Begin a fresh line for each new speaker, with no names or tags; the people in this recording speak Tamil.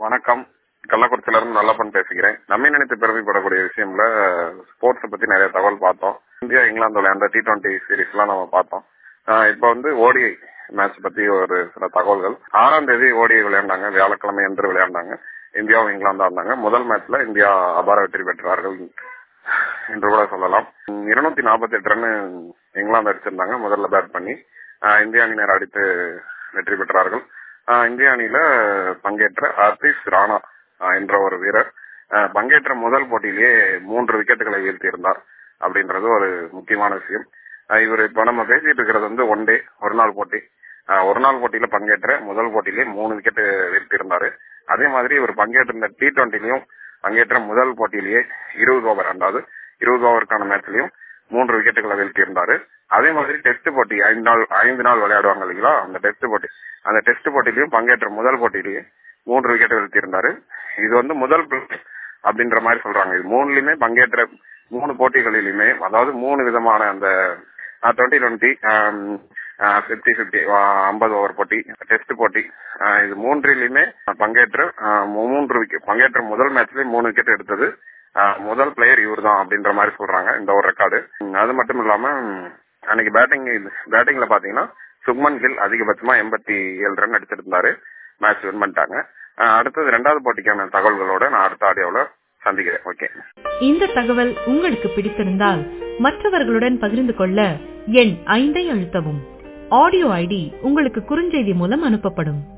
வணக்கம் கள்ளக்குறிச்சியில இருந்து நல்லப்பன் பேசுகிறேன் நம்மை நினைத்து பெருமைப்படக்கூடிய விஷயம்ல ஸ்போர்ட்ஸ் பத்தி நிறைய தகவல் பார்த்தோம் இந்தியா இங்கிலாந்து விளையாண்ட டி டுவெண்ட்டி சீரீஸ் எல்லாம் நம்ம பார்த்தோம் ஆஹ் இப்ப வந்து ஓடிஐ மேட்ச் பத்தி ஒரு சில தகவல்கள் ஆறாம் தேதி ஓடிஐ விளையாண்டாங்க வியாழக்கிழமை என்று விளையாண்டாங்க இந்தியாவும் இங்கிலாந்து ஆடினாங்க முதல் மேட்ச்ல இந்தியா அபார வெற்றி பெற்றார்கள் என்று கூட சொல்லலாம் இருநூத்தி நாற்பத்தி எட்டு ரன் இங்கிலாந்து அடிச்சிருந்தாங்க முதல்ல பேட் பண்ணி ஆஹ் இந்திய அணியினர் அடித்து வெற்றி பெற்றார்கள் ஆஹ் இந்திய அணியில பங்கேற்ற ஆர்டிஸ் ராணா ஆஹ் என்ற ஒரு வீரர் ஆஹ் பங்கேற்ற முதல் போட்டியிலேயே மூன்று விக்கெட்டுகளை வீழ்த்தியிருந்தார் அப்படின்றது ஒரு முக்கியமான விஷயம் ஆஹ் இவர் இப்ப நம்ம பேசிட்டு இருக்கிறது வந்து ஒன் டே ஒரு நாள் போட்டி ஆஹ் ஒரு நாள் போட்டியில பங்கேற்ற முதல் போட்டியிலேயே மூணு விக்கெட் வீழ்த்தியிருந்தாரு அதே மாதிரி இவர் பங்கேற்றிருந்த டி டுவெண்ட்டிலையும் பங்கேற்ற முதல் போட்டியிலேயே இருபது ஓவர் அதாவது இருபது ஓவருக்கான மேட்ச்லயும் மூன்று விக்கெட்டுகளை வீழ்த்தியிருந்தாரு அதே மாதிரி டெஸ்ட் போட்டி ஐந்து நாள் ஐந்து நாள் விளையாடுவாங்க இல்லைங்களா அந்த டெஸ்ட் போட்டி அந்த டெஸ்ட் போட்டியிலையும் பங்கேற்ற முதல் போட்டியிலேயே மூன்று விக்கெட் வீழ்த்தியிருந்தாரு இது வந்து முதல் பிளேயர் அப்படின்ற மாதிரி சொல்றாங்க இது மூணுலயுமே பங்கேற்ற மூணு போட்டிகளிலுமே அதாவது மூணு விதமான அந்த டுவெண்ட்டி டுவெண்ட்டி பிப்டி பிப்டி ஐம்பது ஓவர் போட்டி டெஸ்ட் போட்டி ஆஹ் இது மூன்றிலுமே பங்கேற்ற ஆஹ் மூன்று விக்கெட் பங்கேற்ற முதல் மேட்ச்லயே மூணு விக்கெட் எடுத்தது ஆஹ் முதல் பிளேயர் இவர் தான் அப்படின்ற மாதிரி சொல்றாங்க இந்த ஒரு ரெக்கார்டு அது மட்டும் இல்லாம அன்னைக்கு பேட்டிங் பேட்டிங்ல பாத்தீங்கன்னா சுக்மன் கில் அதிகபட்சமா எண்பத்தி ஏழு ரன் அடிச்சிருந்தாரு மேட்ச் வின் பண்ணிட்டாங்க ஆஹ் அடுத்தது ரெண்டாவது போட்டிக்கான தகவல்களோட நான் அடுத்த ஆடியோல சந்திக்கிறேன் ஓகே
இந்த தகவல் உங்களுக்கு பிடித்திருந்தால் மற்றவர்களுடன் பகிர்ந்து கொள்ள எண் ஐந்தை அழுத்தவும் ஆடியோ ஐடி உங்களுக்கு குறுஞ்செய்தி மூலம் அனுப்பப்படும்